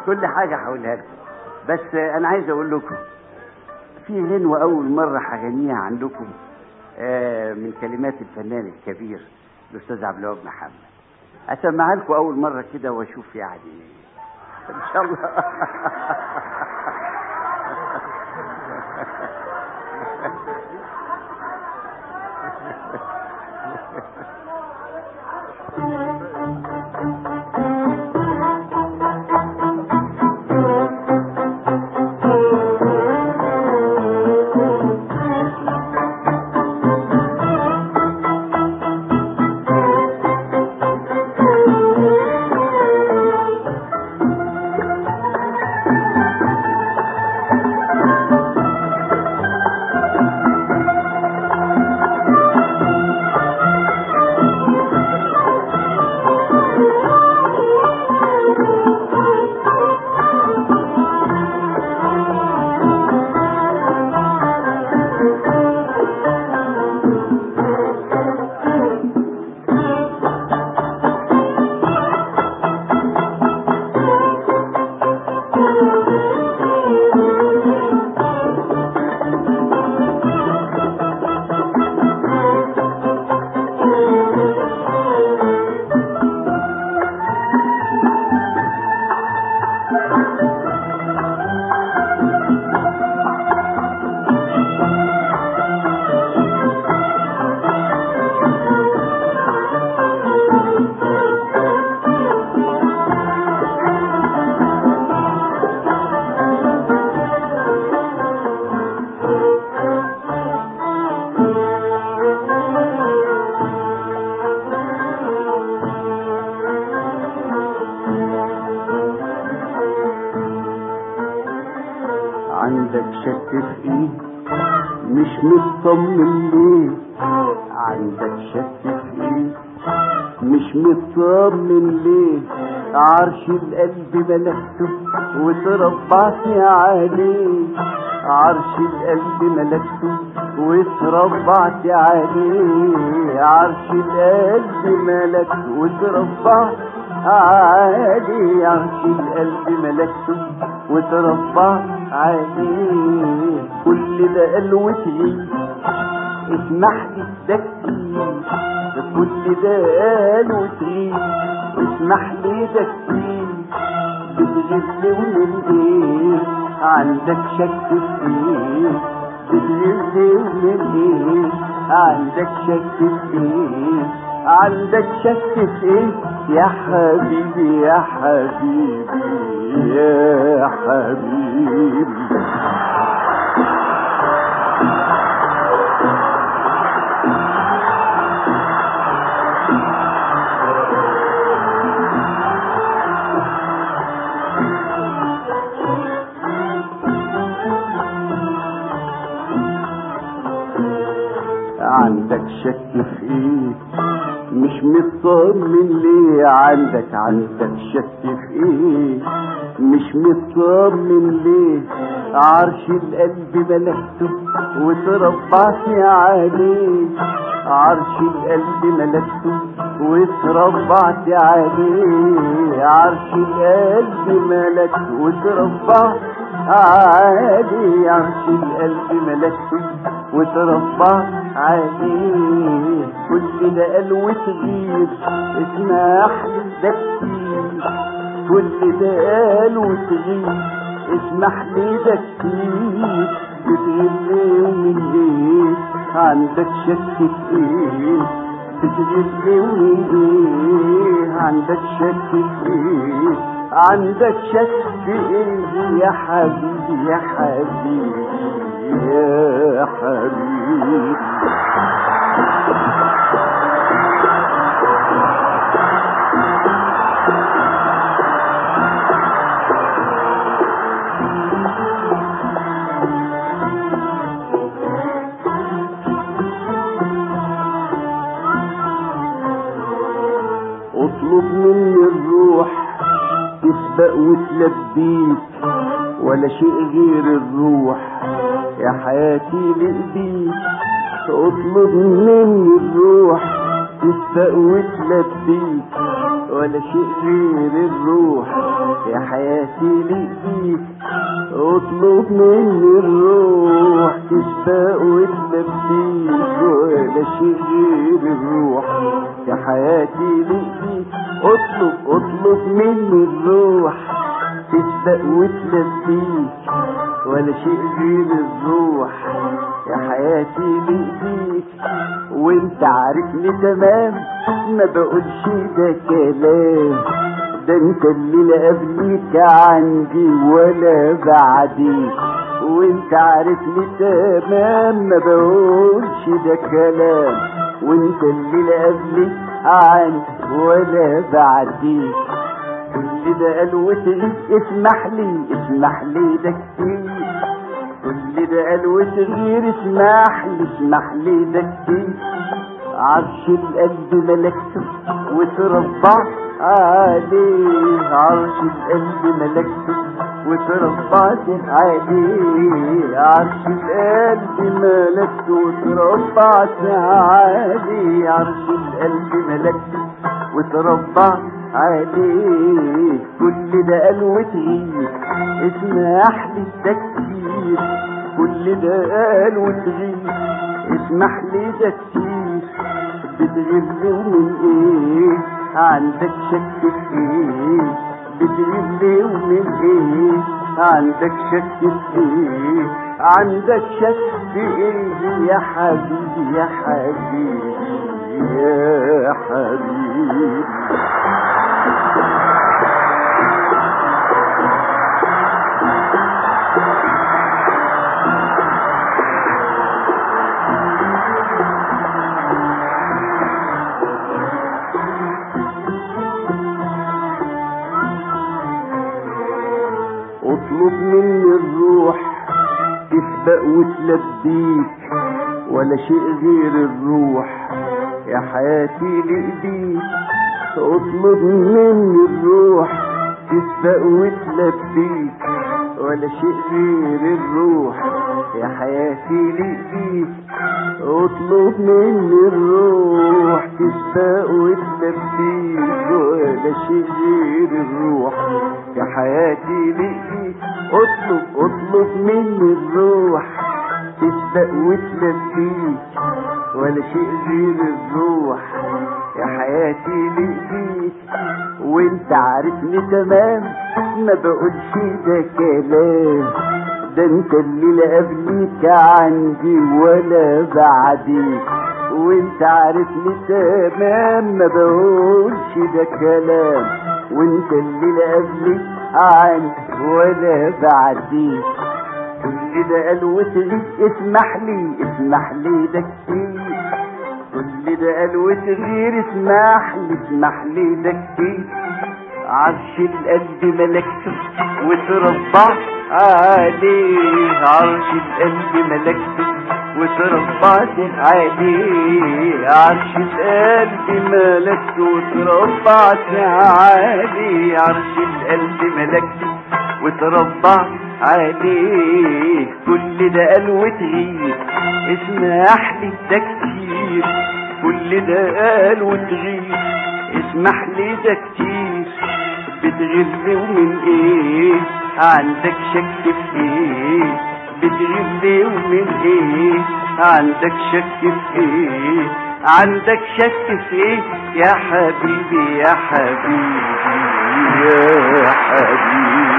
كل حاجة هقولها لكم بس أنا عايز أقول لكم في غنوة أول مرة هغنيها عندكم آه، من كلمات الفنان الكبير الأستاذ عبد الوهاب محمد أسمعها لكم أول مرة كده وأشوف يعني إن شاء الله عندك شك في ايه مش مطمن ليه عندك شك في ايه مش مطمن ليه عرش القلب ملكته وتربعت عليه عرش القلب ملكته وتربعت عليه عرش القلب ملكته وتربعت عليه عرش القلب ملكته وتربع عليه كل ده قال وتعيد اسمح لي ده كتير ده كل ده قال وتعيد اسمح لي ده كتير بتغير ومن ايه عندك شك في ايه بتغير ومن ايه عندك شك في ايه عندك شك في ايه يا حبيبي يا حبيبي يا حبيبي عندك شك في ايه مش مطمن ليه عندك عندك شك في ايه مش مطمن ليه عرش القلب ملكته وتربعت عليه عرش القلب ملكته وتربعت عليه عرش القلب ملكته وتربعت عليه عرش القلب ملكته وتربع عليه كل ده قال وتغير اسمح لي ده كتير كل ده قال وتغير اسمح لي ده كتير بتغير ليه ومن ايه عندك شك في ايه بتغير ليه ومن ايه عندك شك في ايه عندك شك في ايه يا حبيبي يا حبيبي يا حبيبي اطلب مني الروح تسبق وتلبيك ولا شيء غير الروح يا حياتي لإيديك اطلب مني الروح تسبق وتلبيك ولا شيء غير الروح يا حياتي ليك اطلب مني الروح تشتاق وتلبيك ولا شيء غير الروح يا حياتي ليك اطلب اطلب مني الروح تشتاق وتلبيك ولا شيء غير الروح يا حياتي ليك وانت عارفني تمام ما بقولش ده كلام ده انت اللي لا قبليك عندي ولا بعديك وانت عارفني تمام ما بقولش ده كلام وانت اللي لا قبليك عندي ولا بعديك كل ده قلوتي اسمح لي اسمح لي ده كتير كل ده قلوتي غير اسمح لي اسمح لي ده كتير عرش القلب ملكته وتربع عليه عرش القلب ملكته وتربعت عليه عرش القلب ملكته وتربعت عليه عرش القلب ملكته وتربعت عليه كل ده قلوتي اسمح لي التكبير كل ده قلوتي اسمح لي ده كتير بتغير ومن ايه عندك شك في ايه بتغير ومن ايه عندك شك في ايه عندك شك في ايه يا حبيبي يا حبيبي يا حبيبي اطلب مني الروح تسبق وتلبيك ولا شيء غير الروح يا حياتي لإيديك اطلب مني الروح تسبق وتلبيك ولا شيء غير الروح يا حياتي لإيديك اطلب مني الروح تسبق وتلبيك ولا شيء غير الروح يا حياتي لإيديك اطلب اطلب مني الروح تسبق وتلبيك ولا شيء غير الروح يا حياتي لإيديك وانت عارفني تمام ما بقولش ده كلام ده انت اللي لا قبليك عندي ولا بعديك وانت عارفني تمام ما بقولش ده كلام وانت اللي لا قبليك عندي ولا بعديك كل ده قلوتي اسمح لي اسمح لي ده كتير كل ده قلوتي غير اسمح لي اسمح لي ده كتير عرش القلب ملكته وتربع عليه عرش القلب ملكته وتربعت عليه عرش القلب ملكته وتربعت عليه عرش القلب ملكته وتربعت عليه كل ده قلوتي اسمح لي ده كتير كل ده قلوتي اسمح لي ده كتير بتغل ومن ايه عندك شك في ايه بتغل ومن ايه عندك شك في ايه عندك شك في ايه يا حبيبي يا حبيبي يا حبيبي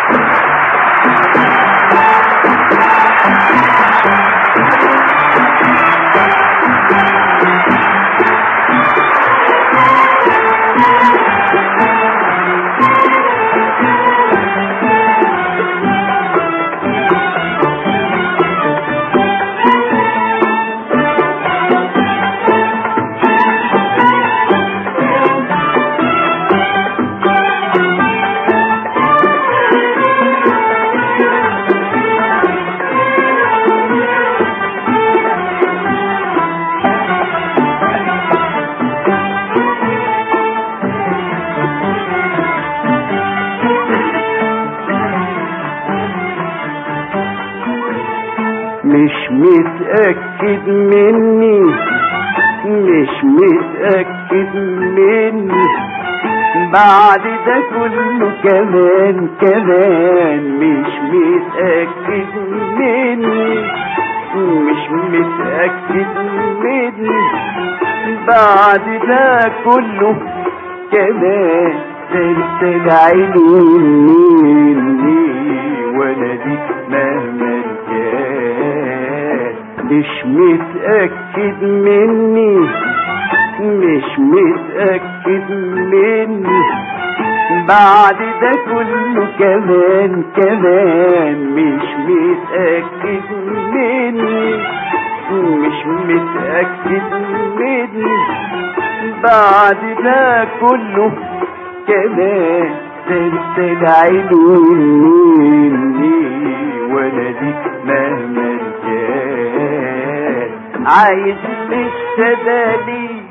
مش متأكد مني مش متأكد مني بعد ده كله كمان كمان مش متأكد مني مش متأكد مني بعد ده كله كمان تلسل عيني مني وانا دي مهما كان مش متأكد مني مش متأكد مني بعد ده كله كمان كمان مش متأكد مني مش متأكد مني بعد ده كله كمان تلسل عيني مني وانا دي مهما كان عايز لسه دليل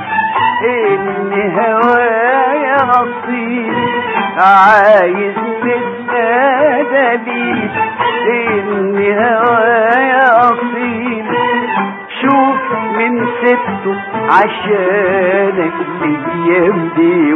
ان هوايا اصيل عايز لسه دليل ان هوايا اصيل شوف من سبته عشانك الايام دي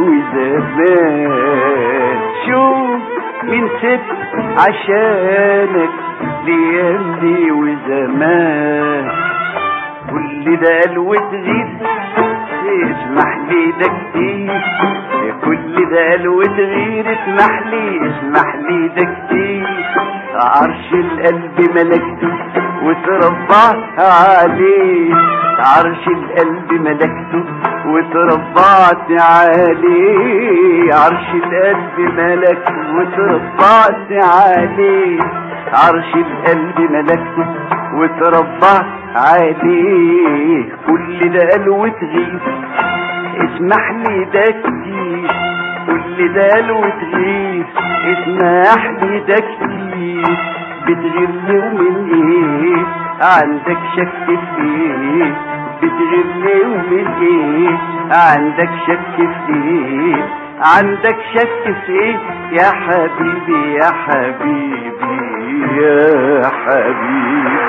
وزمان شوف من سبته عشانك الايام دي وزمان كل ده قلوة غير اسمح لي ده كتير كل ده قلوة غير اسمح لي اسمح لي ده كتير عرش القلب ملكته وتربعت عليه عرش القلب ملكته وتربعت عليه عرش القلب ملكته وتربعت عليه عرش القلب ملكته وتربعت عليه كل ده قلوة غير اسمح لي ده كتير كل ده قلوة غير اسمح لي ده كتير بتغير لي ومن ايه عندك شك في ايه بتغير لي ومن ايه عندك شك في ايه عندك شك في ايه يا حبيبي يا حبيبي يا حبيبي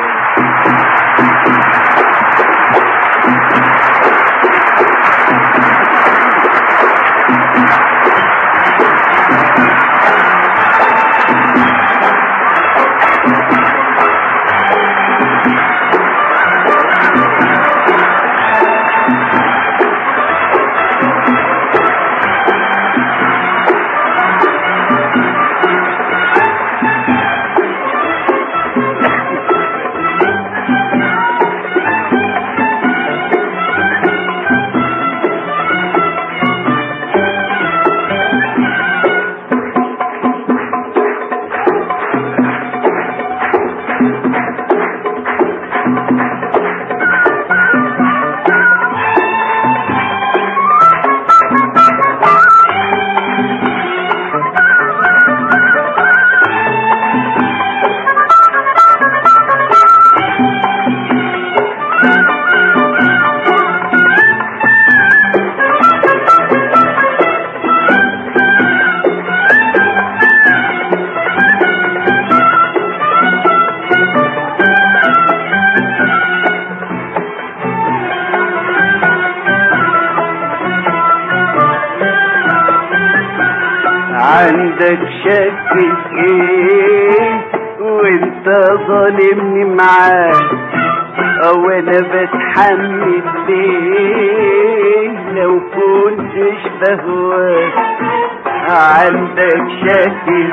عندك شك في ايه وانت ظالمني معاك او انا بتحمل ليه لو كنتش بهواك عندك شك في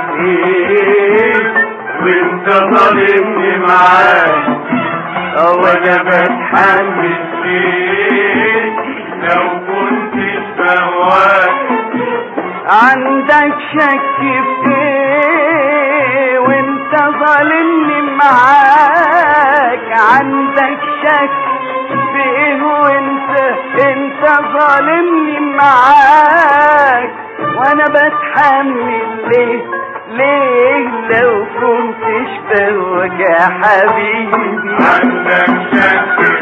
ايه وانت ظالمني معاك او انا بتحمل ليه لو كنتش بهواك عندك شك في ايه وانت ظالمني معاك عندك شك في ايه وانت انت ظالمني معاك وانا بتحمل ليه ليه لو كنتش بهواك يا حبيبي عندك شك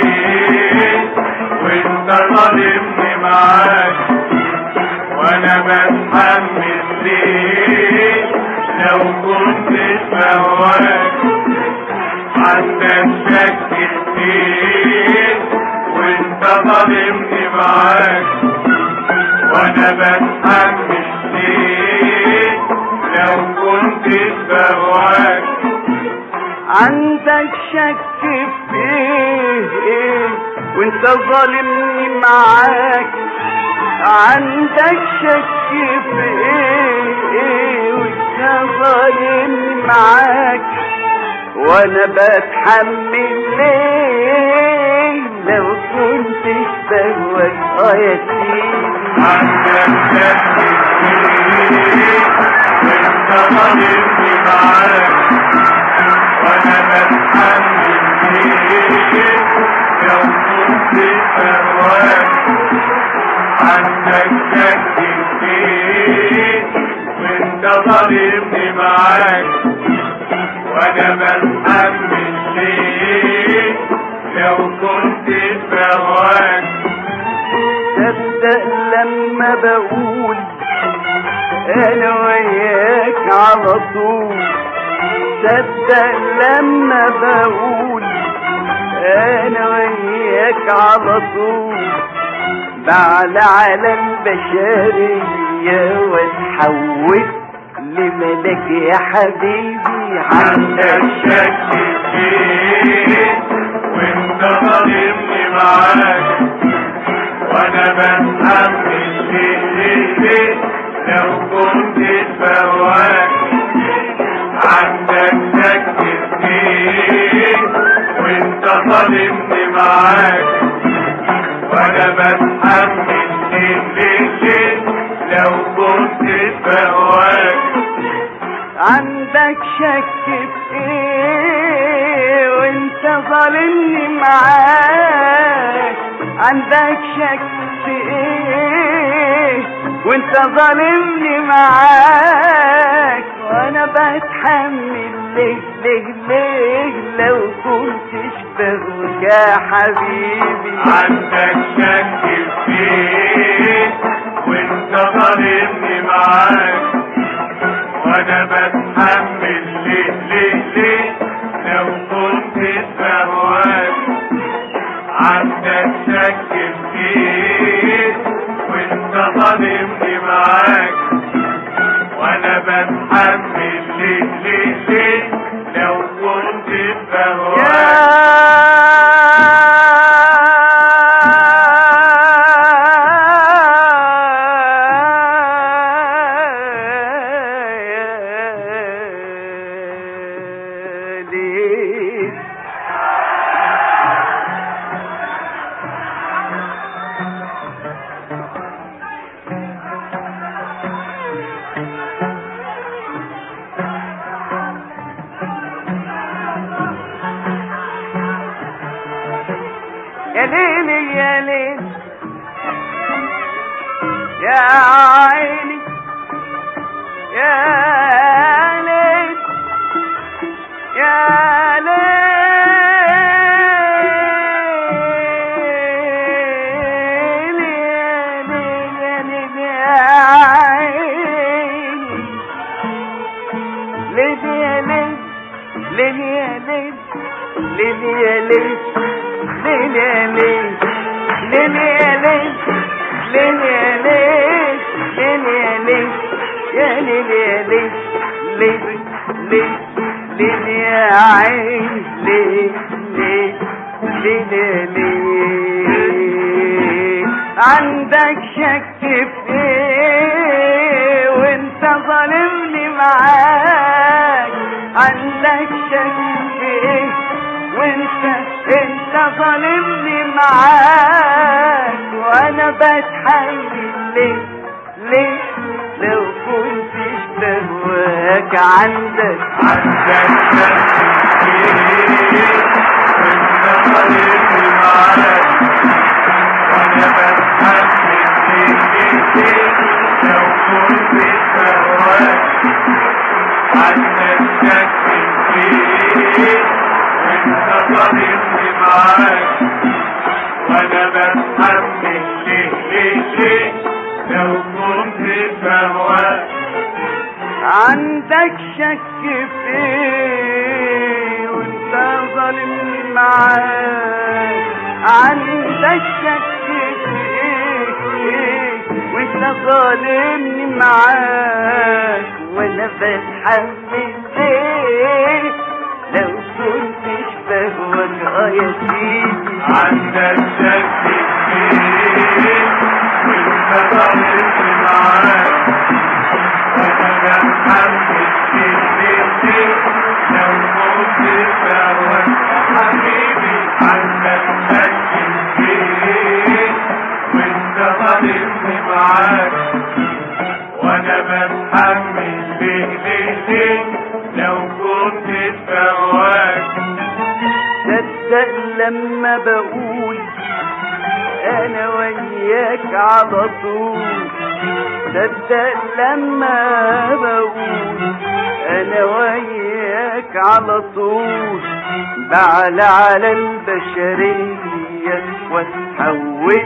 فيه وانت ظالمني معاك وانا بتحمل ليه لو كنت بهواك عندك شك فيه وانت ظالمني معاك وانا بتحمل ليه لو كنت بهواك عندك شك في ايه وانت ظالمني معاك عندك شك في ايه وانت ظالمني معاك وانا بتحمل ليه لو كنت بهواك اه يا سيدي عندك شك فيه وانت ظالمني معاك وانا بتحمل ليه لو كنت بهواك عندك شك فيه وانت ظالمني معاك وانا بتحمل ليه لو كنت بهواك تصدق لما بقول انا وياك على طول تصدق لما بقول انا وياك على طول بعلى على البشرية واتحول لملك يا حبيبي عندك شك فيه وانت ظالمني معاك وانا بتحمل ليه ليه ليه لو كنت بهواك عندك شك فيه وانت ظالمني معاك وانا بتحمل ليه ليه ليه لو كنت بهواك عندك شك في ايه وانت ظالمني معاك عندك شك في ايه وانت ظالمني معاك وانا بتحمل ليه ليه ليه لو كنتش بهوك يا حبيبي عندك شك فيه وانت ظالمني معاك وانا بتحمل ليه ليه ليه لو كنت بهواك عندك شك فيه وانت ظالمني معاك وانا بتحمل ليه ليه ليه لو كنت بهواك يا ليل يا ليل يا عيني يا ليل يا ليل يا ليل يا ليل يا عيني ليل يا ليل ليل يا ليل ليل يا ليل ليل يا ليل ليل يا ليل ليل يا ليل ليل يا ليل يا ليل يا ليل ليل ليل يا عين ليل ليل ليل يا ليل عندك شك في ايه وانت ظالمني معاك عندك شك في ايه وانت انت ظالمني معاك وانا بتحمل ليه ليه لو كنتش بهواك عندك عندك شك فيه وانت ظالمني معاك وانا بتحمل ليه ليه ليه لو كنت بهواك عندك شك فيه وانت ظالمني معاك وانا بتحمل ليه ليه ليه لو كنت بهواك عندك شك في ايه وانت ظالمني معاك عندك شك في ايه ايه وانت انت ظالمني معاك وانا بتحمل ليه لو كنتش بهواك اه يا سيدي عندك شك كتير وانت ضلت معاك وانا بتحمل كتير لو كنت فاهم حبيبي عندك شك كتير وانت ضلت معاك وانا بتحمل بايديك لو كنت فاهم صدق لما بقول انا وياك على طول صدق لما بقول انا وياك على طول بعلى على البشرية واتحول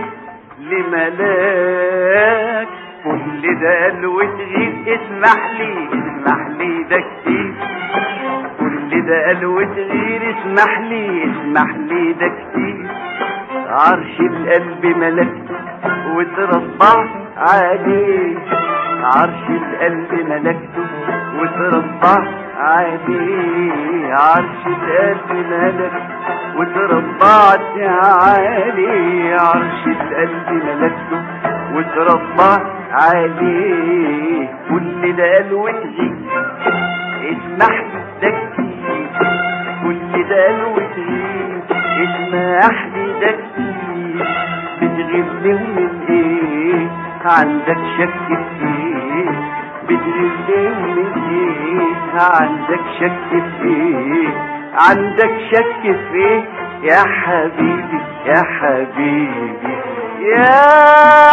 لملاك كل ده قال وتغيب اسمح لي اسمح لي ده كتير كل ده قال وتغير اسمح لي اسمح لي ده كتير عرش القلب ملكت وتربعت عليه عرش القلب ملكته وتربعت عليه عرش القلب ملكته وتربعت عليه عرش القلب ملكته وتربعت عليه كل ده قال وتغير اسمح ده كتير كل ده قال وتغير اسمح لي ده كتير بتغيب لي من ايه عندك شك في ايه بتغيب لي من ايه عندك شك في ايه عندك شك في ايه يا حبيبي يا حبيبي يا